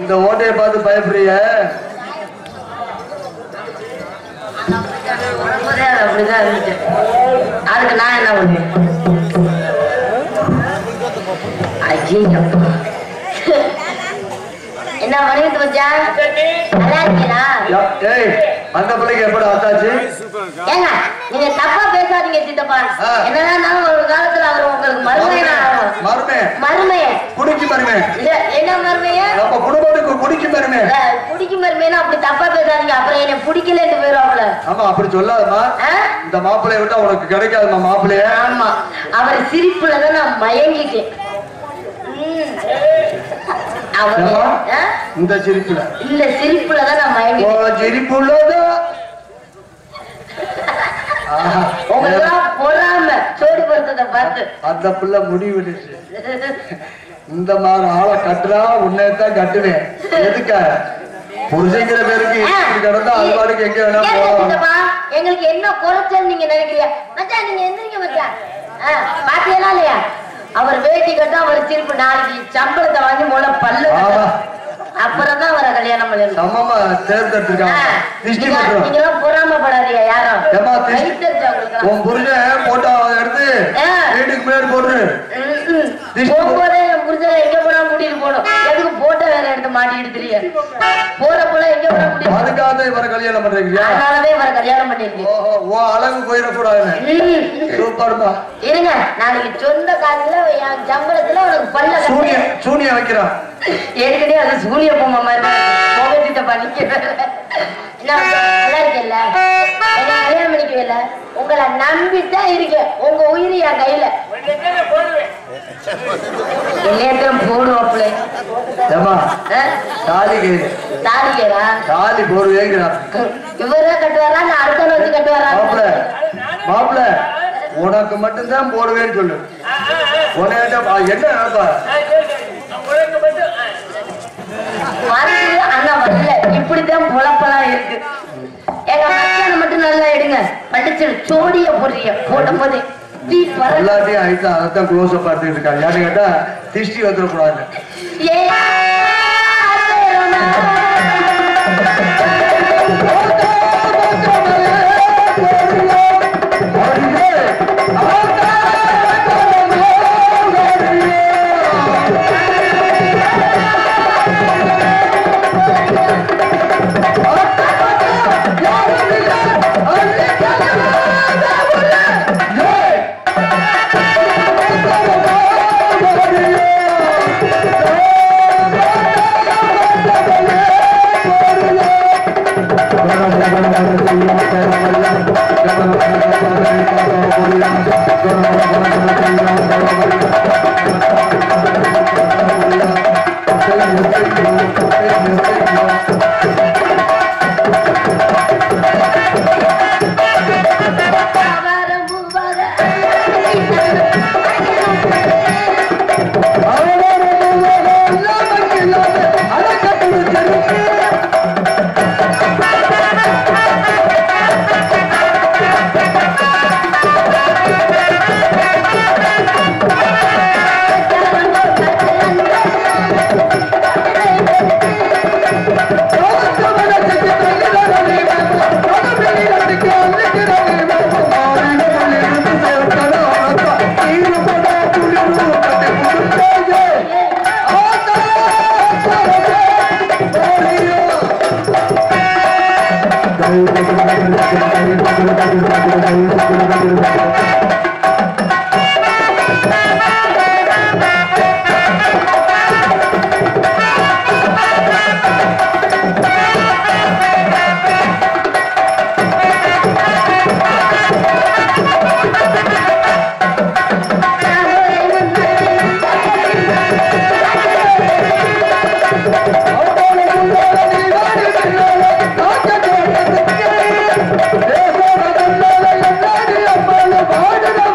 இந்த ஓட்டையை பார்த்து பயப்படுறிய வரும்போதே அது அப்படிதான் இருந்துச்சு அதுக்கு நான் என்ன பண்ணுவேன் ஐயோ என்ன பண்ணிட்டு வச்சா நல்லா இருக்கீங்களா ஏய் அந்த பிள்ளைக்கு எப்படி ஆத்தாச்சு ஏங்க நீங்க தப்பா பேசாதீங்க சித்தப்பா ஆ. என்னதான் ஒரு காலத்துல அவர் உங்களுக்கு மருமையனா ஆகும் மருமே மருமைய குடிக்கு மருமே இல்ல, என்ன மருமைய நம்ம குடும்பத்துக்கு குடிக்கு மருமே பிடிக்கும் மருமையா அப்படி தப்பா பேசாதீங்க அப்புறம் என்ன பிடிக்கலன்னு போயிடுவாங்கள ஆமா அப்படி சொல்லாதம்மா இந்த மாப்பிள்ளைய விட்டா உனக்கு கிடைக்காதுமா மாப்பிள்ளைய ஆமா அவர் சிரிப்புல தான் நான் மயங்கிட்டேன் ம். அவர் ஏம்மா? ஆ? இந்த சிரிப்புல இல்ல சிரிப்புல தான் நான் ஓ மயங்கிட்டேன் சிரிப்பு உள்ளதா ஆஹா. உங்களுக்கெல்லாம் பொறாம சோடி பொறுத்ததை பார்த்து அந்த புள்ள முடிவிடுச்சு இந்த மாதிரி ஆளை கட்டுறா உன்னையத்தான் கட்டுவேன் எதுக்காக புருஷங்கிற பேருக்கு இப்படி கிடந்தா அது பாட்டுக்கு எங்க வேணா ஏங்க போகலாம் சித்தப்பா, எங்களுக்கு என்ன குறைச்சல் நீங்க நினைக்கிறீங்க மச்சான் நீங்க எந்திரிங்க மச்சான் ஆ, பாத்தீங்களா இல்லையா அவர் வேட்டி கட்ட அவர் திருப்பி நாளைக்கு சம்பளத்தை வாங்கி மூல பல்லு ஆமா. அப்புறம் தான் அவரை கல்யாணம் பண்ணிருக்கோம் சமமா தேர்ந்தெடுத்திருக்காங்க திருஷ்டி பண்றோம் நீங்களும் பொறாமப்படாதீங்க யாரும் ஏம்மா, திருஷ்டி- வயித்தெரிச்ச அவங்களுக்கெல்லாம். உன் புருஷன் போட்டோ எடுத்து ஆ. வீட்டுக்கு முன்னாடி போட்டுரு ம், ம். திருஷ்டி- போகும்போதே என் புருஷனை எங்க போனா கூட்டிட்டு போகணும் எதுக்கு போட்டோ வேற எடுத்து மாட்டிக்கிட்டு தெரியாது போறப்போல எங்க போனா கூட்டிட்டு போகணும். அதுக்காக தான் இவரை கல்யாணம் பண்றீங்க அதனாலவே இவரை கல்யாணம் பண்ணிருக்கேன் ஓஹோ உன் அழகு போயிடக்கூடாதுன்னு ம். சூப்பர்மா இருங்க நாளைக்கு சொந்த காசுல என் சம்பளத்துல உனக்கு பல்ல கட்டி- சூனிய சூனிய வைக்கிறான் ஏற்கனவே அது சூரிய பொம்மை மாதிரி தான் இருக்கு. முகத்திட்ட பண்ணிக்க என்ன நல்லா இருக்கல என்ன கல்யாணம் பண்ணிக்கவில்ல உங்களை நம்பித்தான் இருக்கேன் உங்க உயிர் என் கையில நேத்திரம் போடுவாப்புல ஏமா தாலி கேது தாலிக்கா தாலி போடுவேங்கிறான் இவரே கட்டுவாரா நான் அடுத்த வச்சு கட்டுவாரா மாப்பிள மாப்பிள உனக்கு மட்டும்தான் போடுவேன்னு சொல்லு உன்னையிட்ட ஆ, என்ன நினைப்பா மருந்து அண்ணா வரல இப்படித்தான் பொழப்பெல்லாம் இருக்கு எங்க மச்சான மட்டும் நல்லா எடுங்க படிச்சு சோடிய போடுறீங்க போடும் போது தீ பறந்து எல்லாத்தையும் அழித்து அதைத்தான் க்ளோஸ் அப் பார்த்துட்டு இருக்காங்க யாரு கேட்டா திருஷ்டி வந்துடக்கூடாது ஏ பாடுற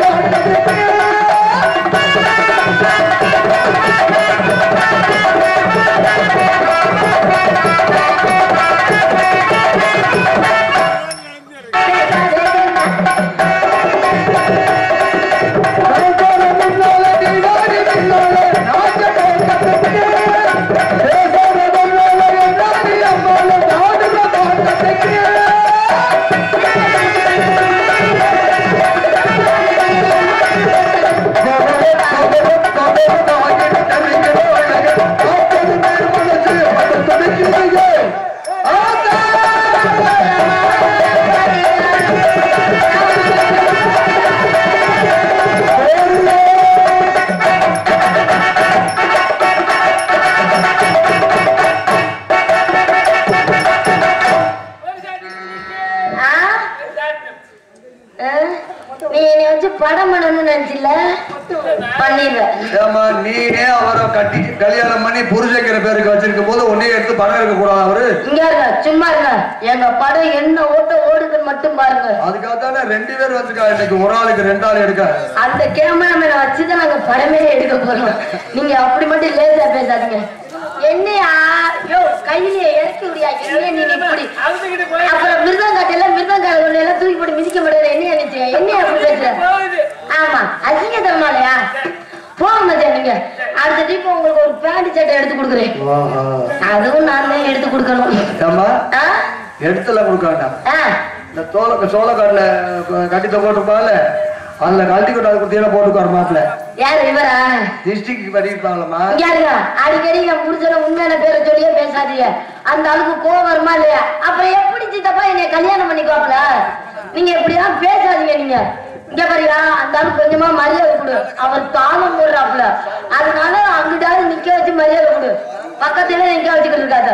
கட்டி கல்யாணம் பண்ணி புருஷங்கிற பேருக்கு வச்சிருக்கும் போது உன்னையே எடுத்து பணம் இருக்க கூடாது அவரு இங்க இருங்க சும்மா இருங்க எங்க படம் என்ன ஓட்ட ஓடுதுன்னு மட்டும் பாருங்க அதுக்காக தானே ரெண்டு பேர் வந்திருக்கா இன்னைக்கு ஒரு ஆளுக்கு ரெண்டு ஆள் எடுக்க அந்த கேமராமேனை வச்சுதான் நாங்க படமே எடுக்க போறோம் நீங்க அப்படி மட்டும் லேசா பேசாதீங்க என்னையா யோ கையிலேயே இறக்கி விடியா என்னைய நீ இப்படி அப்புறம் மிருதங்காட்டில மிருதங்கால ஒண்ணு எல்லாம் தூக்கி போட்டு மிதிக்க முடியாது என்னையா நினைச்சு என்னையா அப்படி பேசுற ஆமா அசிங்க தரமாலையா போங்க மச்சான் நீங்க அடுத்த ட்ரிப் உங்களுக்கு ஒரு பேண்ட் சட்டை எடுத்து கொடுக்குறேன் அதுவும் நான் தான் எடுத்து கொடுக்கணும் ஏம்மா ஆ? எடுத்துல கொடுக்க வேண்டாம் ஆ. இந்த தோல சோளக்காட்டுல கட்டி போட்டுருப்பாங்கல்ல அதுல கழட்டி கொண்டு அது குத்தியெல்லாம் போட்டுக்காரு மாப்பிள்ள யாரு இவரா டிஸ்ட்ரிக்ட் பண்ணிருப்பாங்களம்மா இங்க இருங்க. அடிக்கடி என் புருஷனை உண்மையான பேரை சொல்லியே பேசாதீங்க அந்த அளவுக்கு கோவம் வருமா இல்லையா அப்புறம் எப்படி சித்தப்பா என்னைய கல்யாணம் பண்ணிக்குவாப்ல நீங்க இப்படிலாம் பேசாதீங்க நீங்க இங்க பாரியா அந்த ஆளுக்கு கொஞ்சமா மரியாதை கொடு அவர் தானம் போடுறாப்ல அதனால அங்கிட்டாவது நிக்க வச்சு மரியாதை கொடு பக்கத்துல நிக்க வச்சுக்கிட்டு இருக்காத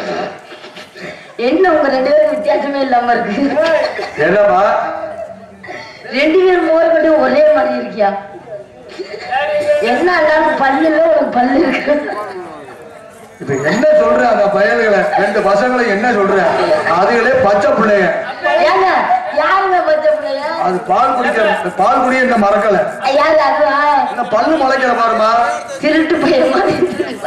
என்ன உங்க ரெண்டு பேரும் வித்தியாசமே இல்லாம இருக்கு என்னம்மா ரெண்டு பேரும் மோர் மட்டும் ஒரே மாதிரி இருக்கியா என்ன இருந்தாலும் பல்லுல ஒரு பல்லு இருக்கு இப்ப என்ன சொல்ற அந்த பயல்களை ரெண்டு பசங்களை என்ன சொல்ற அதுகளே பச்சை பிள்ளைங்க ஏங்க யாருங்க பச்சை பிள்ளைய அது பால் குடிக்க பால் குடிய இந்த மறக்கல யாரு அதுவா இந்த பல்லு முளைக்கல பாருமா திருட்டு பையன் மாதிரி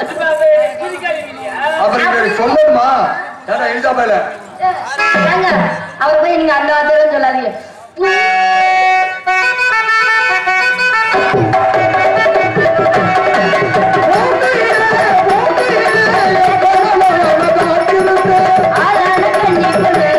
அப்புறம் இங்க சொல்லணுமா ஏன்னா எலிசாபேல ஏங்க அவர் போய் நீங்க அந்த வார்த்தையில சொல்லாதீங்க ஆளான கண்ணி பொண்ணு.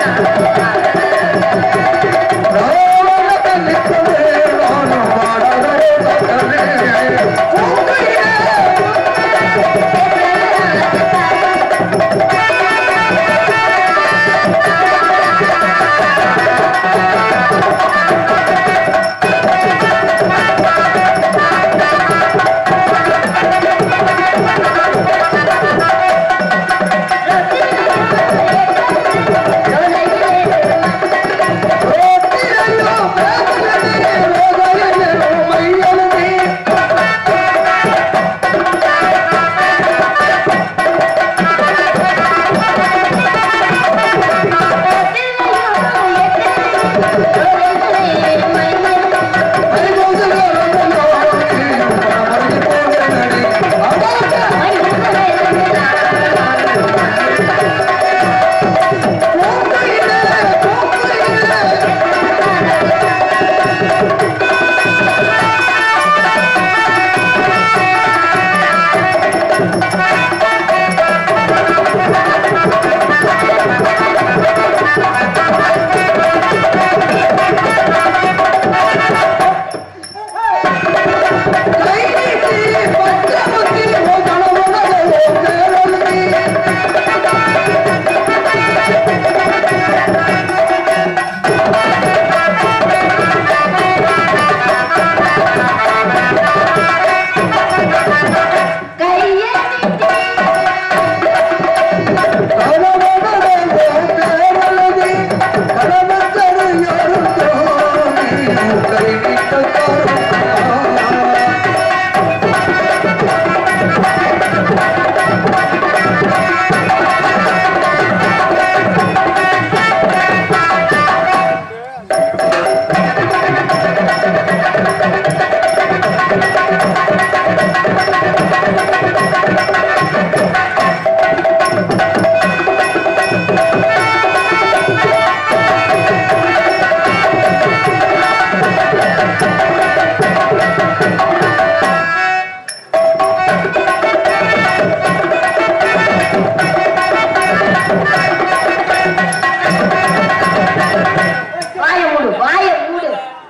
வாய மூடு வாய மூடு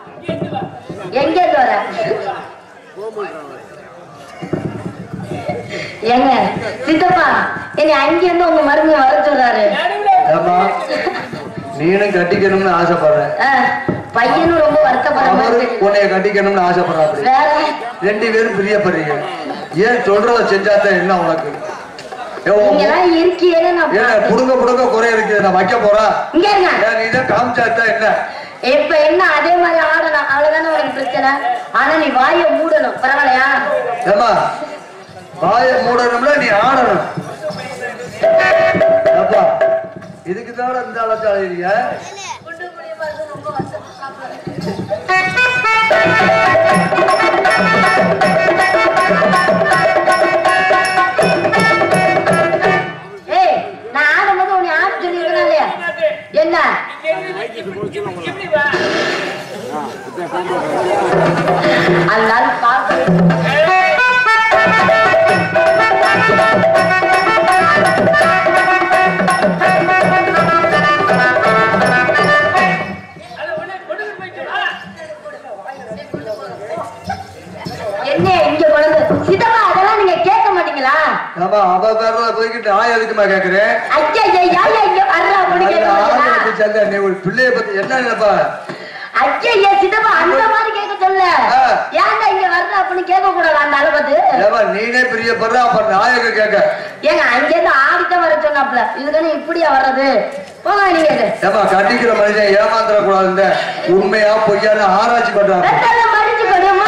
எங்க இருந்து வர ஏங்க சித்தப்பா என்னை அங்கிருந்து உங்க மருமையை வர சொல்றாரு ஏம்மா நீனும் கட்டிக்கணும்னு ஆசைப்படுறேன் ஆ, பையனும் ரொம்ப வருத்தப்படுற அவரு மாதிரி இருக்கு. உன்னைய கட்டிக்கணும்னு ஆசைப்படுறாப்படி வேற ரெண்டு பேரும் பிரியப்படுறீங்க ஏன் சொல்றத செஞ்சாதான் என்ன உனக்கு ஏன் உன் நீங்க எல்லாம் இருக்கீங்கன்னு நான் ஏன் பார்த்தேன். புடுங்க புடுங்க குறை இருக்கு நான் வைக்க போறா இங்க இருங்க ஏன் நீ தான் காமிச்சாதான் என்ன இப்ப என்ன அதே மாதிரி ஆடணும் அவ்வளவுதானே உனக்கு பிரச்சனை ஆனா நீ வாயை மூடணும் பரவாயில்லையா ஏமா வாயை மூடணும்ல நீ ஆடணும் அப்பா இதுக்கு தான் இந்த அளவுக்கு அழைக்கிறீங்க ஏய் நான் ஆடும்போது உன்னை ஆட சொல்லியிருக்கேன் இல்லையா என்ன அதனால பார்க்க என்ன இங்க கொண்டு சிதம்பா அதெல்லாம் நீங்க கேட்க மாட்டீங்களா ஆமா அவ பேர்ல போய்கிட்டு நான் எதுக்குமா கேக்குறேன் ஐயா ஐயா ஐயா இங்க வர்றா அப்படி கேட்க மாட்டீங்களா ஆயிரத்தி சண்டை நீ ஒரு பிள்ளைய பத்தி என்ன நினைப்பா ஐயா சித்தப்பா அந்த மாதிரி கேட்க சொல்ல ஆ. ஏன்டா இங்க வர்ற அப்படின்னு கேட்க கூடாது அந்த அளவுக்கு ஏமா நீனே பிரியப்படுற அப்ப நாயக கேட்க ஏங்க அங்க இருந்து ஆடித்தான் வர சொன்னாப்ல இதுக்கான இப்படியா வர்றது போங்க நீங்க ஏமா கட்டிக்கிற மனுஷன் ஏமாந்துட கூடாதுன்னு உண்மையா பொய்யான்னு ஆராய்ச்சி பண்றாங்க வெத்தலை மடிச்சு கொடுமா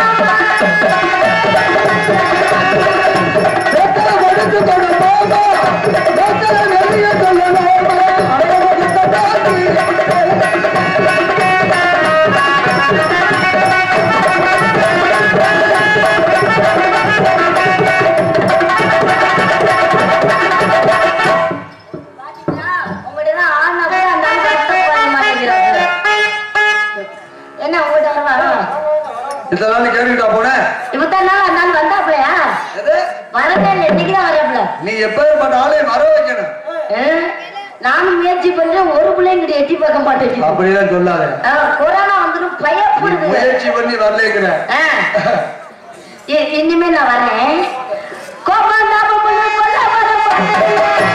உங்கள்ட்ட தான் ஆடினா கூட அந்த ஆள் கஷ்டம் பண்ண மாட்டேங்கிறாரு என்ன உங்கள்ட்ட வரவா இதெல்லாம் கேட்டுக்கிட்டா போனேன் இவத்தான் நாள் அந்த ஆள் வந்தாப்லையா எது? வரவே இல்லை இன்னைக்கு தான் வராப்ல நீ எப்பேற்பட்ட ஆளையும் வர வைக்கணும் நானும் முயற்சி பண்றேன் ஒரு பிள்ளைங்கிட்ட எட்டி பார்க்க மாட்டேங்குது அப்படிலாம் சொல்லாத ஆ, கொரோனா வந்துடும் நீ பயப்படுது முயற்சி பண்ணி வரலேங்கிற ஆ. இ- இனிமே நான் வரேன் கோபம் தாபம் பண்ண கொல்ல வர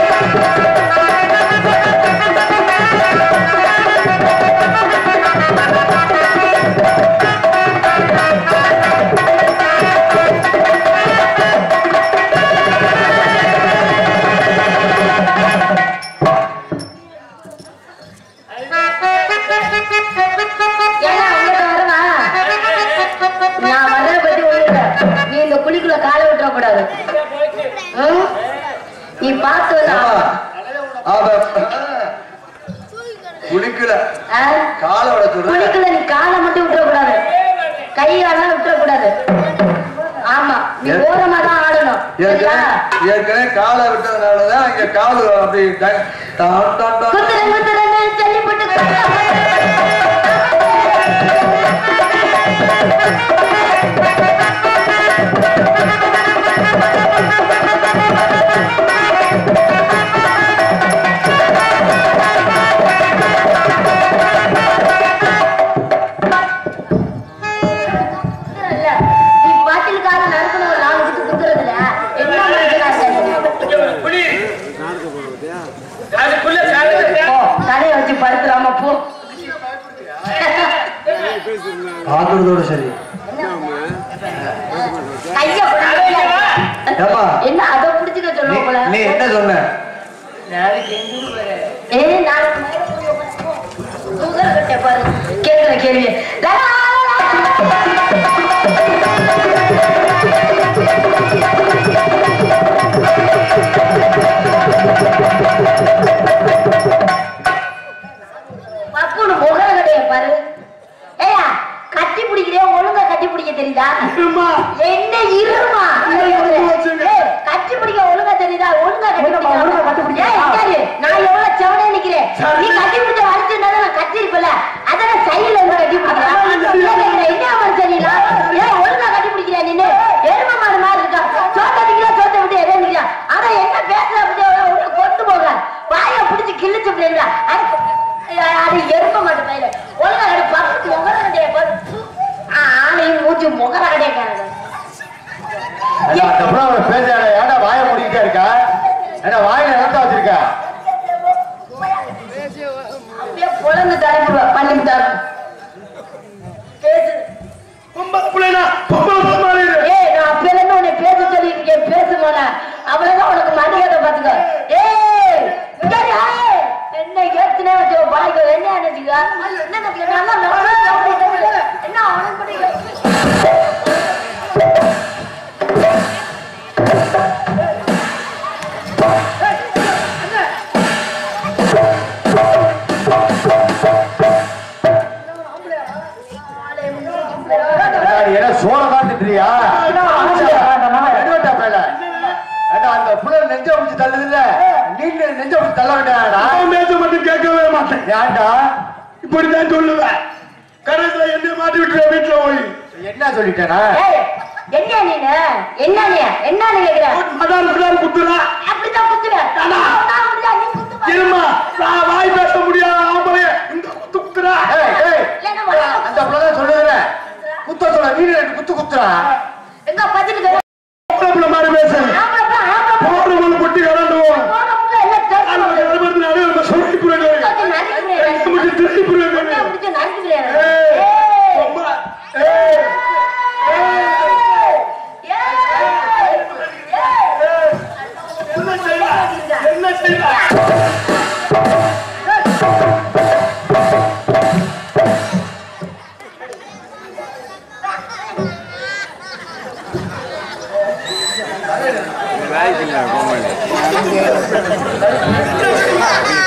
ஏன்னா உங்ககிட்ட வரவா நான் வர்றத பத்தி ஒண்ணு நீ இந்த குழிக்குள்ள காலை விட்டுற கூடாது ம்? நீ பார்த்து வந்து ஏமா, அவ குளிக்கல ஆ? காலோட சொல்ற குழிக்குள்ள நீ காலை மட்டும் விட்டுற கூடாது கையாலாம் விட்டுற கூடாது ஆமா நீ ஏ- ஓரமா தான் ஆடணும் சரியா ஏற்கனவே ஏற்கனவே காலை விட்டதுனாலதான் இங்க காலு அப்படி ட- டான் டான் டான். குத்துற குத்துறன்னு சொல்லிப்பட்டு குத்துறல்ல நீ பாட்டிலுக்காக நடக்கணும் ஒரு நாலு குத்து குத்துறதுல என்ன மனுஷனா போ தலையை வச்சு படுத்துறாம போ பாக்குறதோட சரி கைய ஏம்மா? என்ன அதை புடிச்சுக்க நீ சொல்லுவோம் போல நீ என்ன சொன்ன ஏ நாளைக்கு சுகர் கட்ட பாரு கேக்குற கேள்வி லா, லா, லா. பப்புனு முகர கடைய பாரு ஏயா கட்டி பிடிக்கிறே ஒழுங்கா கட்டி பிடிக்க தெரியுதா என்ன இருமா ஏய், கட்டி பிடிக்க ஒழுங்கா தெரியுதா ஒழுங்கா கட்டி பிடிக்க ஏய், இந்தாரு, நான் எவ்வளவு செவனே நிக்கிறேன் நீ கட்டி பிடிச்ச வளர்த்துனா நான் கட்டி இருப்பல அதான சைடுல இருந்து கட்டி பிடிக்கிறேன் என்ன மாதிரி தெரியல ஏன் ஒழுங்கா கட்டி பிடிக்கிறியா நீனு எரும மாடு மாதிரி இருக்கா சோத்த நிக்கிறா சோத்த விட்டு எதை நிக்கிறா ஆனா என்ன பேசுற அப்படி உள்ள கொண்டு போக வாய பிடிச்சு கிழிச்சு விடுறா அது எரும மாட்டு பயில ஒழுங்கா கட்டி பக்கத்து முகர கட்டிய பார்த்து ஆணையும் மூச்சு முகர கட்டிய அதுக்கப்புறம் அவன் பேசாத ஏன்டா வாய மூடிக்கிட்டே இருக்கா ஏன்னா வாயில நிலத்த வச்சிருக்க அப்படியே புலந்து தலைப்புடுவா பண்ணிவிட்டாரு பேசு ஏய் நான் அப்பல இருந்து உன்னை பேச சொல்லியிருக்கேன் பேசு போல அவ்வளவுதான் உனக்கு மரியாதை பாத்துக்கோ ஏய் இங்க வா, ஏய். என்ன ஏத்துனே வச்சு பாய்க்கோ என்ன நினைச்சுக்கா என்ன நினைச்சுக்க நல்லா நல்லா என்ன அவனுக்கு பிடிக்கும் பிடிச்சி தள்ளுது இல்ல நீ நெஞ்ச பிடிச்சி தள்ள வேண்டாடா நான் பேச மட்டும் கேட்கவே மாட்டேன் ஏன்டா இப்படிதான் சொல்லுவேன் கடைசியில என்ன மாட்டி விட்டுருவேன் வீட்டுல போய் என்ன சொல்லிட்டேனா ஏய், என்ன நீனு என்ன நீ என்ன நீ கேக்குற மதான் பிள்ளார் குத்துறா அப்படிதான் குத்துவேன் நான் அப்படிதான் நீ குத்து பாரு. இருமா நான் வாய் பேச முடியாத ஆம்பளைய இந்த குத்து குத்துறா ஏய் ஏய் இல்லைன்னா வா. அந்த பிள்ளை சொல்லுதுல குத்த சொல்ல நீ ரெண்டு குத்து குத்துறா எங்க பதிலுக்கு வர- ஆம்பளை பிள்ளை மாதிரி பேசு ஆமாப்பா, ஆமாப்பா. போடு முழு பொட்டி கலண்டுவோம் போன புள்ள எல்லாம் தேய்ச்சு நம்ம போடு. கலபரத்து நிறைய நம்ம சொல்லி புரியல தூக்கி நறுக்கி விடு. நமக்கு திருப்பி புரியல உன்னை பிடிச்சு நறுக்கி விடு. ஏய். ஏய். ரொம்ப ஏய் என்ன செய்வ என்ன செய்வ Vai, filha, vamos ali.